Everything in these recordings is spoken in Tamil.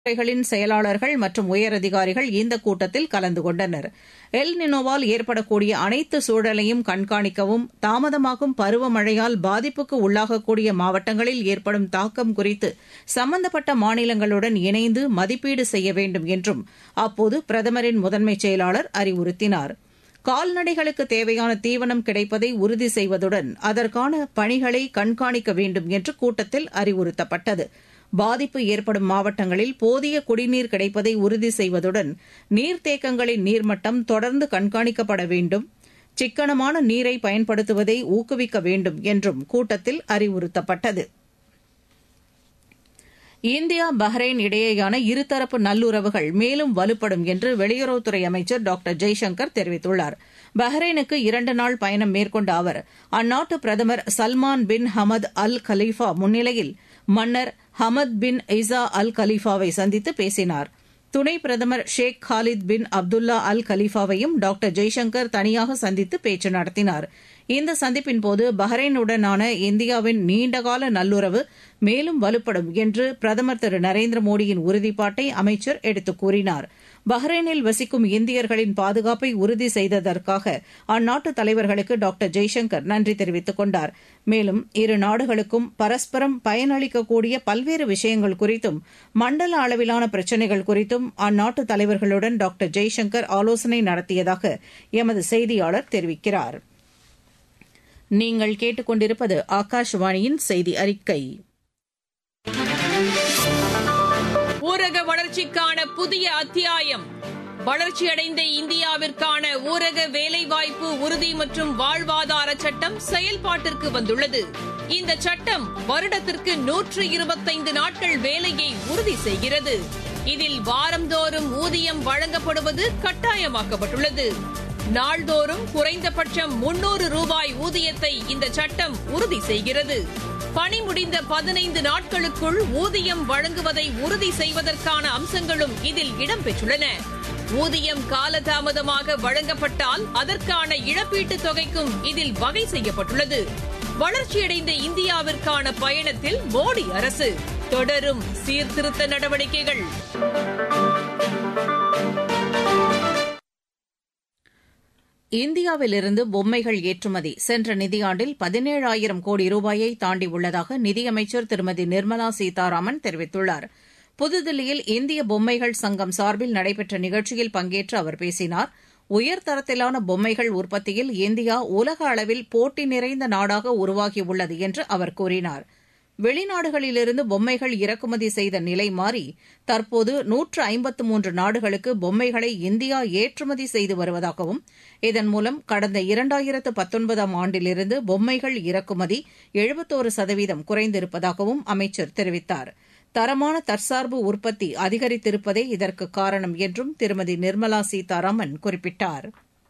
துறைகளின் செயலாளர்கள் மற்றும் உயரதிகாரிகள் இந்த கூட்டத்தில் கலந்து கொண்டனர் எல் நினோவால் ஏற்படக்கூடிய அனைத்து சூழலையும் கண்காணிக்கவும் தாமதமாகும் பருவமழையால் பாதிப்புக்கு உள்ளாகக்கூடிய மாவட்டங்களில் ஏற்படும் தாக்கம் குறித்து சம்பந்தப்பட்ட மாநிலங்களுடன் இணைந்து மதிப்பீடு செய்ய வேண்டும் என்றும் அப்போது பிரதமரின் முதன்மைச் செயலாளர் அறிவுறுத்தினார் கால்நடைகளுக்கு தேவையான தீவனம் கிடைப்பதை உறுதி செய்வதுடன் அதற்கான பணிகளை கண்காணிக்க வேண்டும் என்று கூட்டத்தில் அறிவுறுத்தப்பட்டது பாதிப்பு ஏற்படும் மாவட்டங்களில் போதிய குடிநீர் கிடைப்பதை உறுதி செய்வதுடன் நீர்த்தேக்கங்களின் நீர்மட்டம் தொடர்ந்து கண்காணிக்கப்பட வேண்டும் சிக்கனமான நீரை பயன்படுத்துவதை ஊக்குவிக்க வேண்டும் என்றும் கூட்டத்தில் அறிவுறுத்தப்பட்டது இந்தியா பஹ்ரைன் இடையேயான இருதரப்பு நல்லுறவுகள் மேலும் வலுப்படும் என்று வெளியுறவுத்துறை அமைச்சர் டாக்டர் ஜெய்சங்கர் தெரிவித்துள்ளார் பஹ்ரைனுக்கு இரண்டு நாள் பயணம் மேற்கொண்ட அவர் அந்நாட்டு பிரதமர் சல்மான் பின் ஹமத் அல் கலீஃபா முன்னிலையில் மன்னர் ஹமத் பின் இசா அல் கலீஃபாவை சந்தித்து பேசினார் துணை பிரதமர் Sheikh Khalid bin Abdullah Al கலீஃபாவையும் டாக்டர் ஜெய்சங்கர் தனியாக சந்தித்து பேச்சு நடத்தினார் இந்த சந்திப்பின்போது பஹ்ரைனுடனான இந்தியாவின் நீண்டகால நல்லுறவு மேலும் வலுப்படும் என்று பிரதமர் திரு நரேந்திர மோடியின் உறுதிப்பாட்டை அமைச்சர் எடுத்துக் கூறினார் பஹ்ரைனில் வசிக்கும் இந்தியர்களின் பாதுகாப்பை உறுதி செய்ததற்காக அந்நாட்டு தலைவர்களுக்கு டாக்டர் ஜெய்சங்கர் நன்றி தெரிவித்துக் கொண்டார் மேலும் இரு நாடுகளுக்கும் பரஸ்பரம் பயனளிக்கக்கூடிய பல்வேறு விஷயங்கள் குறித்தும் மண்டல அளவிலான பிரச்சினைகள் குறித்தும் அந்நாட்டு தலைவர்களுடன் டாக்டர் ஜெய்சங்கர் ஆலோசனை நடத்தியதாக எமது செய்தியாளர் தெரிவிக்கிறார் நீங்கள் கேட்டுக்கொண்டிருப்பது ஆகாஷவாணியின் செய்தி அறிக்கை ஊரக வளர்ச்சிக்கான புதிய அத்தியாயம் வளர்ச்சியடைந்த இந்தியாவிற்கான ஊரக வேலைவாய்ப்பு உறுதி மற்றும் வாழ்வாதார சட்டம் செயல்பாட்டிற்கு வந்துள்ளது இந்த சட்டம் வருடத்திற்கு நூற்று இருபத்தைந்து நாட்கள் வேலையை உறுதி செய்கிறது இதில் வாரந்தோறும் ஊதியம் வழங்கப்படுவது கட்டாயமாக்கப்பட்டுள்ளது நாள்தோறும் குறைந்தபட்சம் முன்னூறு ரூபாய் ஊதியத்தை இந்த சட்டம் உறுதி செய்கிறது பணி முடிந்த பதினைந்து நாட்களுக்குள் ஊதியம் வழங்குவதை உறுதி செய்வதற்கான அம்சங்களும் இதில் இடம்பெற்றுள்ளன ஊதியம் காலதாமதமாக வழங்கப்பட்டால் அதற்கான இழப்பீட்டுத் தொகைக்கும் இதில் வகை செய்யப்பட்டுள்ளது வளர்ச்சியடைந்த இந்தியாவிற்கான பயணத்தில் மோடி அரசு தொடரும் சீர்திருத்த நடவடிக்கைகள் இந்தியாவிலிருந்து பொம்மைகள் ஏற்றுமதி சென்ற நிதியாண்டில் பதினேழாயிரம் கோடி ரூபாயை தாண்டியுள்ளதாக நிதியமைச்சர் திருமதி நிர்மலா சீதாராமன் தெரிவித்துள்ளார் புதுதில்லியில் இந்திய பொம்மைகள் சங்கம் சார்பில் நடைபெற்ற நிகழ்ச்சியில் பங்கேற்று அவர் பேசினார் உயர்தரத்திலான பொம்மைகள் உற்பத்தியில் இந்தியா உலக அளவில் போட்டி நிறைந்த நாடாக உருவாகியுள்ளது என்று அவர் கூறினார் வெளிநாடுகளிலிருந்து பொம்மைகள் இறக்குமதி செய்த நிலை மாறி தற்போது நூற்று ஐம்பத்து மூன்று நாடுகளுக்கு பொம்மைகளை இந்தியா ஏற்றுமதி செய்து வருவதாகவும் இதன் மூலம் கடந்த இரண்டாயிரத்து பத்தொன்பதாம் ஆண்டிலிருந்து பொம்மைகள் இறக்குமதி எழுபத்தோரு சதவீதம் குறைந்திருப்பதாகவும் அமைச்சர் தெரிவித்தார் தரமான தற்சார்பு உற்பத்தி அதிகரித்திருப்பதே இதற்கு காரணம் என்றும் திருமதி நிர்மலா சீதாராமன் குறிப்பிட்டார்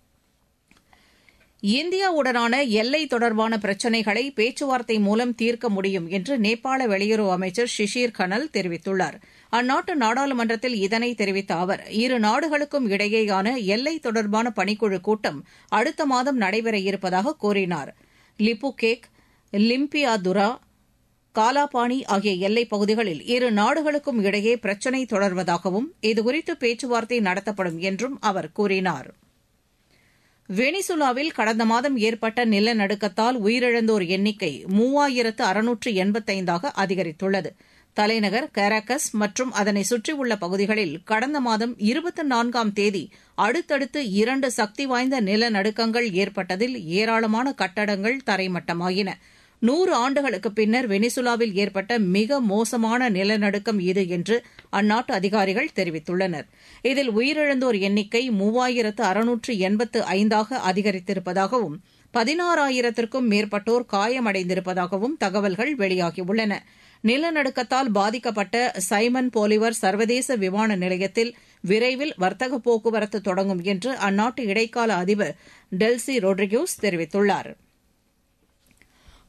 இந்தியாவுடனான எல்லை தொடர்பான பிரச்சினைகளை பேச்சுவார்த்தை மூலம் தீர்க்க முடியும் என்று நேபாள வெளியுறவு அமைச்சர் ஷிஷிர் கனல் தெரிவித்துள்ளார் அந்நாட்டு நாடாளுமன்றத்தில் இதனை தெரிவித்த அவர் இரு நாடுகளுக்கும் இடையேயான எல்லை தொடர்பான பணிக்குழு கூட்டம் அடுத்த மாதம் நடைபெற இருப்பதாக கூறினார் லிப்புகேக் லிம்பியாதுரா காலாபாணி ஆகிய எல்லைப் பகுதிகளில் இரு நாடுகளுக்கும் இடையே பிரச்சினை தொடர்வதாகவும் இதுகுறித்து பேச்சுவார்த்தை நடத்தப்படும் என்றும் அவர் கூறினார் வெனிசுலாவில் கடந்த மாதம் ஏற்பட்ட நிலநடுக்கத்தால் உயிரிழந்தோர் எண்ணிக்கை மூவாயிரத்து அறுநூற்று எண்பத்தைந்தாக அதிகரித்துள்ளது தலைநகர் கராக்கஸ் மற்றும் அதனை சுற்றியுள்ள பகுதிகளில் கடந்த மாதம் இருபத்தி நான்காம் தேதி அடுத்தடுத்து இரண்டு சக்தி வாய்ந்த நிலநடுக்கங்கள் ஏற்பட்டதில் ஏராளமான கட்டடங்கள் தரைமட்டமாயின நூறு ஆண்டுகளுக்கு பின்னர் வெனிசுலாவில் ஏற்பட்ட மிக மோசமான நிலநடுக்கம் இது என்று அந்நாட்டு அதிகாரிகள் தெரிவித்துள்ளனர் இதில் உயிரிழந்தோர் எண்ணிக்கை மூவாயிரத்து அறுநூற்று எண்பத்து ஐந்தாக அதிகரித்திருப்பதாகவும் பதினாறாயிரத்திற்கும் மேற்பட்டோர் காயமடைந்திருப்பதாகவும் தகவல்கள் வெளியாகியுள்ளன நிலநடுக்கத்தால் பாதிக்கப்பட்ட சைமன் போலிவர் சர்வதேச விமான நிலையத்தில் விரைவில் வர்த்தக போக்குவரத்து தொடங்கும் என்று அந்நாட்டு இடைக்கால அதிபர் டெல்சி ரொட்ரிகோஸ் தெரிவித்துள்ளாா்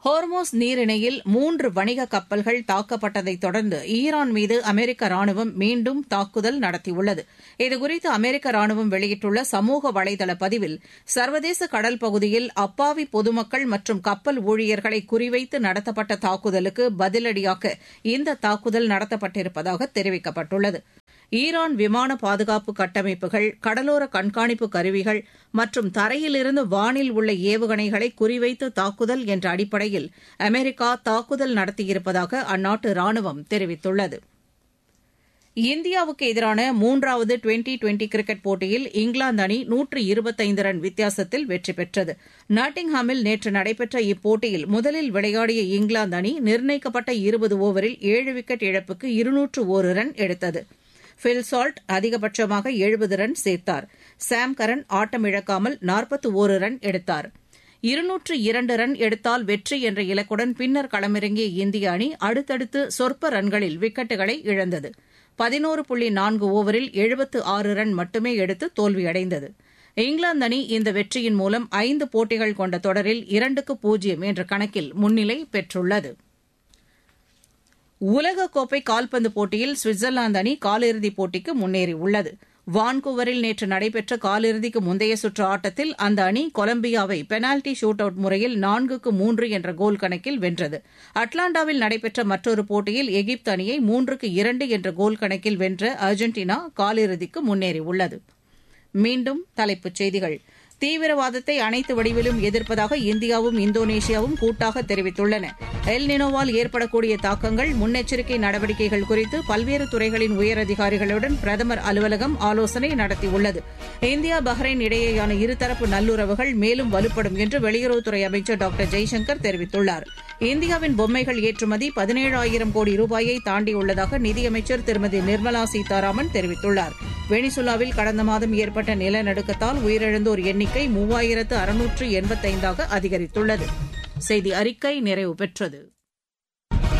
ஹோர்மோஸ் நீரிணையில் மூன்று வணிக கப்பல்கள் தாக்கப்பட்டதைத் தொடர்ந்து ஈரான் மீது அமெரிக்க ராணுவம் மீண்டும் தாக்குதல் நடத்தியுள்ளது இதுகுறித்து அமெரிக்க ராணுவம் வெளியிட்டுள்ள சமூக வலைதள பதிவில் சர்வதேச கடல் பகுதியில் அப்பாவி பொதுமக்கள் மற்றும் கப்பல் ஊழியர்களை குறிவைத்து நடத்தப்பட்ட தாக்குதலுக்கு பதிலடியாக இந்த தாக்குதல் நடத்தப்பட்டிருப்பதாக தெரிவிக்கப்பட்டுள்ளது ஈரான் விமான பாதுகாப்பு கட்டமைப்புகள் கடலோர கண்காணிப்பு கருவிகள் மற்றும் தரையிலிருந்து வானில் உள்ள ஏவுகணைகளை குறிவைத்து தாக்குதல் என்ற அடிப்படையில் அமெரிக்கா தாக்குதல் நடத்தியிருப்பதாக அந்நாட்டு ராணுவம் தெரிவித்துள்ளது இந்தியாவுக்கு எதிரான மூன்றாவது டுவெண்டி டுவெண்டி கிரிக்கெட் போட்டியில் இங்கிலாந்து அணி நூற்று இருபத்தைந்து ரன் வித்தியாசத்தில் வெற்றி பெற்றது நாட்டிங்ஹாமில் நேற்று நடைபெற்ற இப்போட்டியில் முதலில் விளையாடிய இங்கிலாந்து அணி நிர்ணயிக்கப்பட்ட இருபது ஓவரில் ஏழு விக்கெட் இழப்புக்கு இருநூற்று ஒரு ரன் எடுத்தது பில் சால்ட் அதிகபட்சமாக எழுபது ரன் சேர்த்தார் சாம் கரன் ஆட்டமிழக்காமல் நாற்பத்து ஒரு ரன் எடுத்தார் இருநூற்று இரண்டு ரன் எடுத்தால் வெற்றி என்ற இலக்குடன் பின்னர் களமிறங்கிய இந்திய அணி அடுத்தடுத்து சொற்ப ரன்களில் விக்கெட்டுகளை இழந்தது பதினோரு புள்ளி நான்கு ஓவரில் எழுபத்து ஆறு ரன் மட்டுமே எடுத்து தோல்வியடைந்தது இங்கிலாந்து அணி இந்த வெற்றியின் மூலம் ஐந்து போட்டிகள் கொண்ட தொடரில் இரண்டுக்கு பூஜ்ஜியம் என்ற கணக்கில் முன்னிலை பெற்றுள்ளது உலகக்கோப்பை கால்பந்து போட்டியில் சுவிட்சர்லாந்து அணி காலிறுதிப் போட்டிக்கு முன்னேறியுள்ளது வான்கூவரில் நேற்று நடைபெற்ற காலிறுதிக்கு முந்தைய சுற்று ஆட்டத்தில் அந்த அணி கொலம்பியாவை பெனால்டி ஷூட் அவுட் முறையில் நான்குக்கு மூன்று என்ற கோல் கணக்கில் வென்றது அட்லாண்டாவில் நடைபெற்ற மற்றொரு போட்டியில் எகிப்து அணியை மூன்றுக்கு இரண்டு என்ற கோல் கணக்கில் வென்ற அர்ஜென்டினா காலிறுதிக்கு முன்னேறியுள்ளது மீண்டும் தலைப்புச் செய்திகள் தீவிரவாதத்தை அனைத்து வடிவிலும் எதிர்ப்பதாக இந்தியாவும் இந்தோனேஷியாவும் கூட்டாக தெரிவித்துள்ளன எல் நினோவால் ஏற்படக்கூடிய தாக்கங்கள் முன்னெச்சரிக்கை நடவடிக்கைகள் குறித்து பல்வேறு துறைகளின் உயரதிகாரிகளுடன் பிரதமர் அலுவலகம் ஆலோசனை நடத்தியுள்ளது இந்தியா பஹ்ரைன் இடையேயான இருதரப்பு நல்லுறவுகள் மேலும் வலுப்படும் என்று வெளியுறவுத்துறை அமைச்சர் டாக்டர் ஜெய்சங்கர் தெரிவித்துள்ளார் இந்தியாவின் பொம்மைகள் ஏற்றுமதி பதினேழாயிரம் கோடி ரூபாயை தாண்டியுள்ளதாக நிதியமைச்சர் திருமதி நிர்மலா சீதாராமன் தெரிவித்துள்ளார் வெனிசுலாவில் கடந்த மாதம் ஏற்பட்ட நிலநடுக்கத்தால் உயிரிழந்தோர் எண்ணிக்கை மூவாயிரத்து அறுநூற்று எண்பத்தைந்தாக அதிகரித்துள்ளது செய்தி அறிக்கை நிறைவு பெற்றது